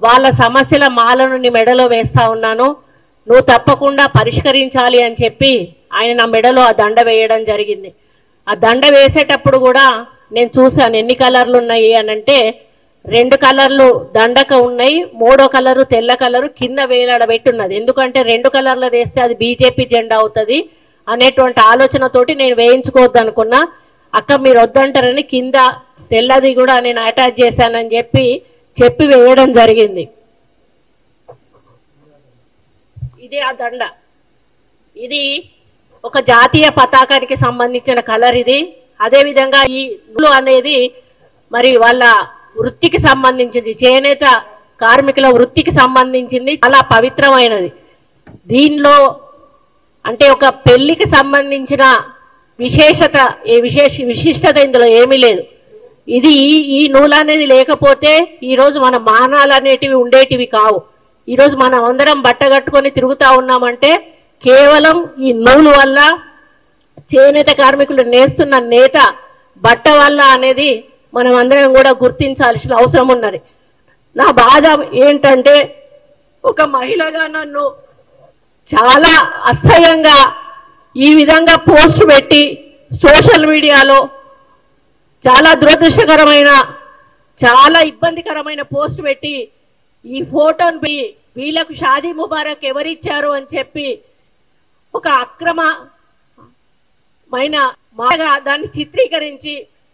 వాళ్ళ సమస్యల మాలను నీ మెడలో వేస్తా ఉన్నాను నువ్వు తప్పకుండా పరిష్కరించాలి అని చెప్పి ఆయన నా మెడలో ఆ దండ వేయడం జరిగింది ఆ దండ వేసేటప్పుడు కూడా నేను చూశాను ఎన్ని కలర్లు ఉన్నాయి అని అంటే రెండు కలర్లు దండక ఉన్నాయి మూడో కలరు తెల్ల కలరు కింద వేలాడబెట్టున్నది ఎందుకంటే రెండు కలర్లు వేస్తే అది బీజేపీ జెండా అవుతుంది అనేటువంటి ఆలోచనతోటి నేను వేయించుకోవద్దు అనుకున్నా అక్క మీరు వద్దంటారని కింద తెల్లది కూడా నేను అటాచ్ చేశానని చెప్పి చెప్పి వేయడం జరిగింది ఇది ఆ దండ ఇది ఒక జాతీయ పతాకానికి సంబంధించిన కలర్ ఇది అదే విధంగా ఈ నూలు అనేది మరి వాళ్ళ వృత్తికి సంబంధించింది చేనేత కార్మికుల వృత్తికి సంబంధించింది చాలా పవిత్రమైనది దీనిలో అంటే ఒక పెళ్లికి సంబంధించిన విశేషత ఏ విశేష విశిష్టత ఇందులో ఏమీ లేదు ఇది ఈ ఈ నూలు అనేది లేకపోతే ఈరోజు మన మానాలు అనేటివి ఉండేటివి కావు ఈరోజు మనం అందరం బట్ట కట్టుకొని తిరుగుతా ఉన్నామంటే కేవలం ఈ నూలు వల్ల చేనేత కార్మికులు నేస్తున్న నేత బట్ట వల్ల అనేది మనం అందరం కూడా గుర్తించాల్సిన అవసరం ఉన్నది నా బాధ ఏంటంటే ఒక మహిళగా నన్ను చాలా అసహ్యంగా ఈ విధంగా పోస్ట్ పెట్టి సోషల్ మీడియాలో చాలా దురదృష్టకరమైన చాలా ఇబ్బందికరమైన పోస్ట్ పెట్టి ఈ ఫోటోని పెట్టి వీళ్ళకు షాదీ ముబారక్ ఎవరిచ్చారు అని చెప్పి ఒక అక్రమమైన మాటగా దాన్ని చిత్రీకరించి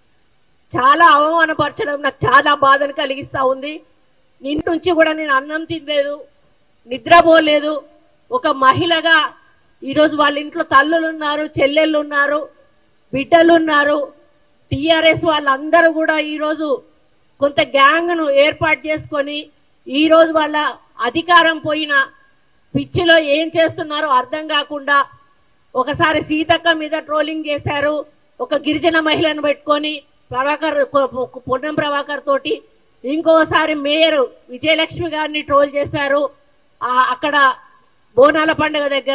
చాలా అవమానపరచడం నాకు చాలా బాధను కలిగిస్తా ఉంది నిన్న నుంచి కూడా నేను అన్నం తినలేదు నిద్రపోలేదు ఒక మహిళగా ఈరోజు వాళ్ళ ఇంట్లో తల్లులు ఉన్నారు చెల్లెళ్ళు ఉన్నారు బిడ్డలు ఉన్నారు టిఆర్ఎస్ వాళ్ళందరూ కూడా ఈరోజు కొంత గ్యాంగ్ను ఏర్పాటు చేసుకొని ఈరోజు వాళ్ళ అధికారం పోయిన పిచ్చిలో ఏం చేస్తున్నారో అర్థం కాకుండా ఒకసారి సీతక్క మీద ట్రోలింగ్ చేశారు ఒక గిరిజన మహిళను పెట్టుకొని ప్రభాకర్ పొన్నం ప్రభాకర్ తోటి ఇంకోసారి మేయర్ విజయలక్ష్మి గారిని ట్రోల్ చేశారు ఆ అక్కడ బోనాల పండుగ దగ్గర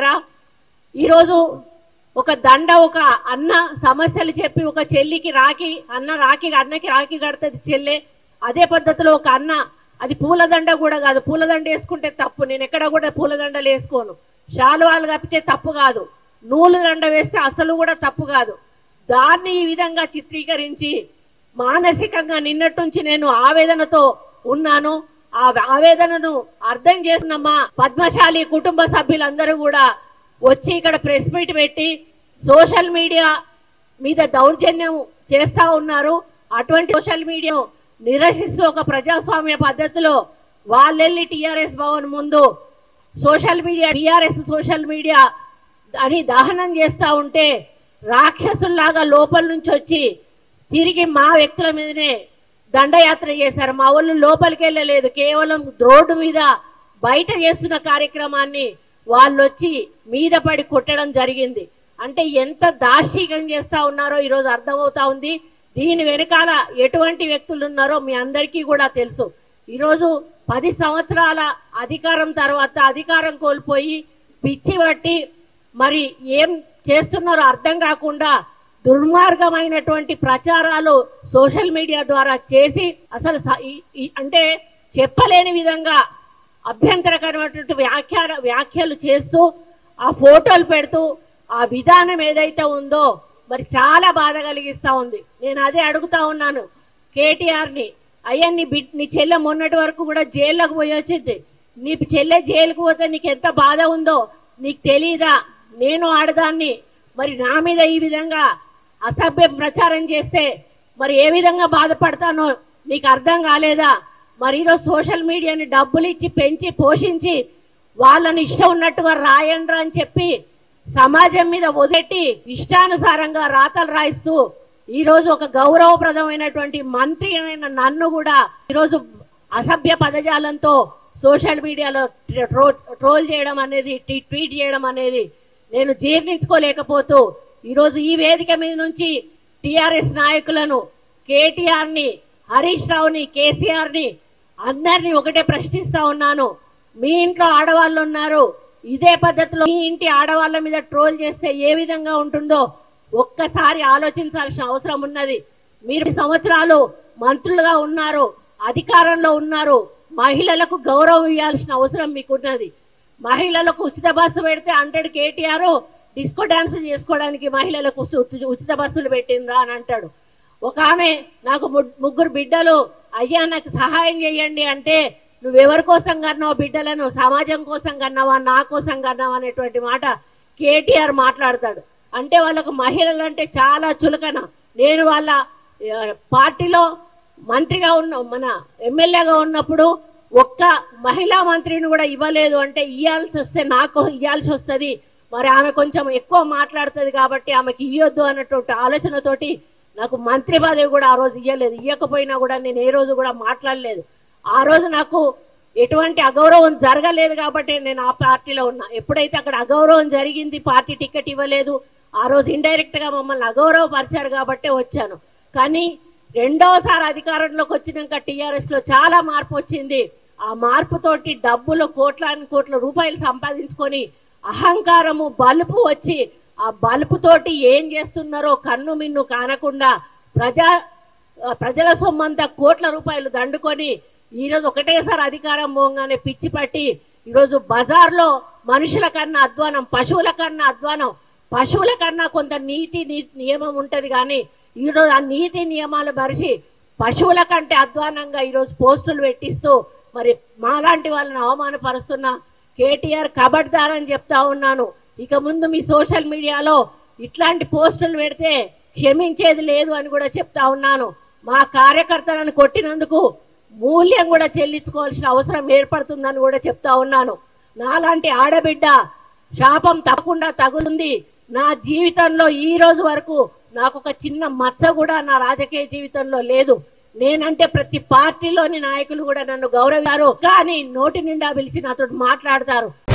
ఈరోజు ఒక దండ ఒక అన్న సమస్యలు చెప్పి ఒక చెల్లికి రాఖీ అన్న రాఖీ అన్నకి రాఖీ కడుతుంది చెల్లె అదే పద్ధతిలో ఒక అన్న అది పూలదండ కూడా కాదు పూలదండ వేసుకుంటే తప్పు నేను ఎక్కడ కూడా పూలదండలు వేసుకోను శాలువాలు కప్పితే తప్పు కాదు నూలు దండ వేస్తే అసలు కూడా తప్పు కాదు దాన్ని ఈ విధంగా చిత్రీకరించి మానసికంగా నిన్నటి నుంచి నేను ఆవేదనతో ఉన్నాను ఆ ఆవేదనను అర్థం చేసిన మా పద్మశాలి కుటుంబ సభ్యులందరూ కూడా వచ్చి ఇక్కడ ప్రెస్ మీట్ పెట్టి సోషల్ మీడియా మీద దౌర్జన్యం చేస్తా ఉన్నారు అటువంటి సోషల్ మీడియా నిరసిస్తూ ఒక ప్రజాస్వామ్య పద్ధతిలో వాళ్ళెళ్ళి టిఆర్ఎస్ భవన్ ముందు social media TRS social media అని దహనం చేస్తా ఉంటే రాక్షసుల్లాగా లోపల నుంచి వచ్చి తిరిగి మా వ్యక్తుల మీదనే దండయాత్ర చేశారు మా వాళ్ళు లోపలికి వెళ్ళలేదు కేవలం రోడ్డు మీద బయట చేస్తున్న కార్యక్రమాన్ని వాళ్ళు వచ్చి మీద పడి కొట్టడం జరిగింది అంటే ఎంత దార్శికం చేస్తా ఉన్నారో ఈరోజు అర్థమవుతా ఉంది దీని వెనకాల ఎటువంటి వ్యక్తులు ఉన్నారో మీ అందరికీ కూడా తెలుసు ఈరోజు పది సంవత్సరాల అధికారం తర్వాత అధికారం కోల్పోయి పిచ్చి పట్టి మరి ఏం చేస్తున్నారో అర్థం కాకుండా దుర్మార్గమైనటువంటి ప్రచారాలు సోషల్ మీడియా ద్వారా చేసి అసలు స- ఈ- ఈ- అంటే చెప్పలేని విధంగా అభ్యంతరకరమైనటువంటి వ్యాఖ్య వ్యాఖ్యలు చేస్తూ ఆ ఫోటోలు పెడుతూ ఆ విధానం ఏదైతే ఉందో మరి చాలా బాధ కలిగిస్తా ఉంది నేను అదే అడుగుతా ఉన్నాను కేటీఆర్ ని అయ్యా నీ బిడ్ నీ చెల్లె మొన్నటి వరకు కూడా జైల్లోకి పోయి వచ్చింది నీ చెల్లె జైలుకు పోతే నీకు ఎంత బాధ ఉందో నీకు తెలీదా నేను ఆడదాన్ని మరి నా మీద ఈ విధంగా అసభ్య ప్రచారం చేస్తే మరి ఏ విధంగా బాధపడతానో నీకు అర్థం కాలేదా మరి ఈరోజు సోషల్ మీడియాని డబ్బులు ఇచ్చి పెంచి పోషించి వాళ్ళని ఇష్టం ఉన్నట్టుగా రాయండ్రా అని చెప్పి సమాజం మీద వదిలేట్టి ఇష్టానుసారంగా రాతలు రాయిస్తూ ఈ రోజు ఒక గౌరవప్రదమైనటువంటి మంత్రి అయిన నన్ను కూడా ఈరోజు అసభ్య పదజాలంతో సోషల్ మీడియాలో ట్రో- ట్రోల్ చేయడం అనేది టీ- ట్వీట్ చేయడం అనేది నేను జీర్ణించుకోలేకపోతూ ఈరోజు ఈ వేదిక మీద నుంచి టిఆర్ఎస్ నాయకులను కేటీఆర్ ని హరీష్ రావుని కేసీఆర్ ని అందరినీ ఒకటే ప్రశ్నిస్తా ఉన్నాను మీ ఇంట్లో ఆడవాళ్ళు ఉన్నారు ఇదే పద్ధతిలో మీ ఇంటి ఆడవాళ్ళ మీద ట్రోల్ చేస్తే ఏ విధంగా ఉంటుందో ఒక్కసారి ఆలోచించాల్సిన అవసరం ఉన్నది మీరు ఈ సంవత్సరాలు మంత్రులుగా ఉన్నారు అధికారంలో ఉన్నారు మహిళలకు గౌరవం ఇవ్వాల్సిన అవసరం మీకున్నది మహిళలకు ఉచిత బస్సు పెడితే హండ్రెడ్ కేటీఆర్ డిస్కో డాన్స్ చేసుకోవడానికి మహిళలకు ఉచి- ఉచిత బస్సులు పెట్టిందా అని అంటాడు ఒక ఆమె నాకు ము- ముగ్గురు బిడ్డలు అయ్యా నాకు సహాయం చేయండి అంటే నువ్వెవరి కోసం కన్నావు బిడ్డలను సమాజం కోసం కన్నావా నా కోసం కన్నావా అనేటువంటి మాట కేటీఆర్ మాట్లాడతాడు అంటే వాళ్ళకు మహిళలు అంటే చాలా చులకన నేను వాళ్ళ ఆ, పార్టీలో మంత్రిగా ఉన్న మన ఎమ్మెల్యేగా ఉన్నప్పుడు ఒక్క మహిళా మంత్రిని కూడా ఇవ్వలేదు అంటే ఇవ్వాల్సి వస్తే నాకు ఇవ్వాల్సి వస్తుంది మరి ఆమె కొంచెం ఎక్కువ మాట్లాడుతుంది కాబట్టి ఆమెకి ఇవ్వద్దు అన్నటువంటి ఆలోచనతోటి నాకు మంత్రి పదవి కూడా ఆ రోజు ఇవ్వలేదు ఇవ్వకపోయినా కూడా నేను ఏ రోజు కూడా మాట్లాడలేదు ఆ రోజు నాకు ఎటువంటి అగౌరవం జరగలేదు కాబట్టి నేను ఆ పార్టీలో ఉన్నా ఎప్పుడైతే అక్కడ అగౌరవం జరిగింది పార్టీ టికెట్ ఇవ్వలేదు ఆ రోజు ఇండైరెక్ట్ గా మమ్మల్ని అగౌరవపరిచారు కాబట్టే వచ్చాను కానీ రెండవసారి అధికారంలోకి వచ్చినాక టీఆర్ఎస్ లో చాలా మార్పు వచ్చింది ఆ మార్పుతోటి డబ్బులు కోట్లాది కోట్ల రూపాయలు సంపాదించుకొని అహంకారము బలుపు వచ్చి ఆ బలుపుతోటి ఏం చేస్తున్నారో కన్ను మిన్ను కానకుండా ప్రజా ఆ, ప్రజల సొమ్మంతా కోట్ల రూపాయలు దండుకొని ఈరోజు ఒకటేసారి అధికారం పోగానే పిచ్చి పట్టి ఈరోజు బజార్లో మనుషుల కన్నా అధ్వానం పశువుల కన్నా అధ్వానం పశువుల కన్నా కొంత నీతి నీ- నియమం ఉంటది కానీ ఈరోజు ఆ నీతి నియమాలు మరిచి పశువుల కంటే అధ్వానంగా ఈరోజు పోస్టులు పెట్టిస్తూ మరి మాలాంటి వాళ్ళని అవమానపరుస్తున్న కేటీఆర్ కబడ్దార్ అని చెప్తా ఉన్నాను ఇక ముందు మీ సోషల్ మీడియాలో ఇట్లాంటి పోస్టులు పెడితే క్షమించేది లేదు అని కూడా చెప్తా ఉన్నాను మా కార్యకర్తలను కొట్టినందుకు మూల్యం కూడా చెల్లించుకోవాల్సిన అవసరం ఏర్పడుతుందని కూడా చెప్తా ఉన్నాను నాలాంటి ఆడబిడ్డ శాపం తప్పకుండా తగులుంది నా జీవితంలో ఈ రోజు వరకు నాకు ఒక చిన్న మచ్చ కూడా నా రాజకీయ జీవితంలో లేదు నేనంటే ప్రతి పార్టీలోని నాయకులు కూడా నన్ను గౌరవిస్తారు కానీ నోటి నిండా పిలిచి నాతో మాట్లాడతారు